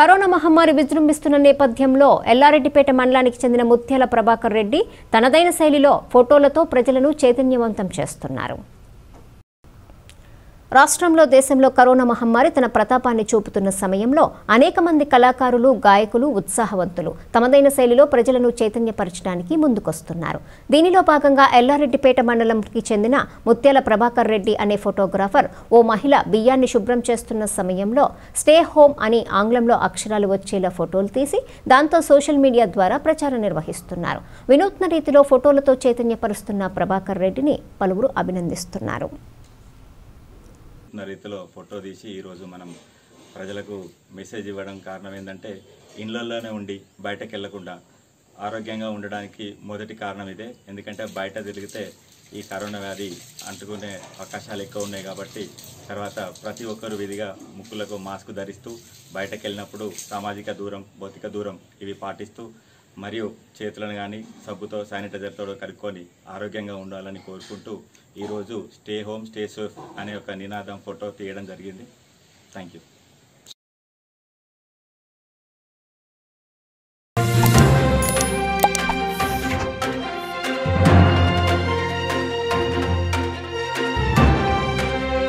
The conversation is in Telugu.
కరోనా మహమ్మారి విజృంభిస్తున్న నేపథ్యంలో ఎల్లారెడ్డిపేట మండలానికి చెందిన ముత్యాల ప్రభాకర్ రెడ్డి తనదైన శైలిలో ఫోటోలతో ప్రజలను చైతన్యవంతం చేస్తున్నారు రాష్ట్రంలో దేశంలో కరోనా మహమ్మారి తన ప్రతాపాన్ని చూపుతున్న సమయంలో అనేక మంది కళాకారులు గాయకులు ఉత్సాహవంతులు తమదైన శైలిలో ప్రజలను చైతన్యపరచడానికి ముందుకొస్తున్నారు దీనిలో భాగంగా ఎల్లారెడ్డిపేట మండలంకి చెందిన ముత్యాల ప్రభాకర్ రెడ్డి అనే ఫోటోగ్రాఫర్ ఓ మహిళ బియ్యాన్ని శుభ్రం చేస్తున్న సమయంలో స్టే హోమ్ అని ఆంగ్లంలో అక్షరాలు వచ్చేలా ఫోటోలు తీసి దాంతో సోషల్ మీడియా ద్వారా ప్రచారం నిర్వహిస్తున్నారు వినూత్న రీతిలో ఫోటోలతో చైతన్యపరుస్తున్న ప్రభాకర్ రెడ్డిని పలువురు అభినందిస్తున్నారు ఉన్న రీతిలో ఫోటో తీసి ఈరోజు మనం ప్రజలకు మెసేజ్ ఇవ్వడం కారణం ఏంటంటే ఇళ్ళల్లోనే ఉండి బయటకు వెళ్లకుండా ఆరోగ్యంగా ఉండడానికి మొదటి కారణం ఇదే ఎందుకంటే బయట తిరిగితే ఈ కరోనా వ్యాధి అంటుకునే అవకాశాలు ఎక్కువ ఉన్నాయి కాబట్టి తర్వాత ప్రతి ఒక్కరు విధిగా ముక్కులకు మాస్క్ ధరిస్తూ బయటకు వెళ్ళినప్పుడు సామాజిక దూరం భౌతిక దూరం ఇవి పాటిస్తూ మరియు చేతులను కానీ సబ్బుతో శానిటైజర్తో కడుక్కొని ఆరోగ్యంగా ఉండాలని కోరుకుంటూ ఈరోజు స్టే హోమ్ స్టే సేఫ్ అనే ఒక నినాదం ఫోటో తీయడం జరిగింది థ్యాంక్ యూ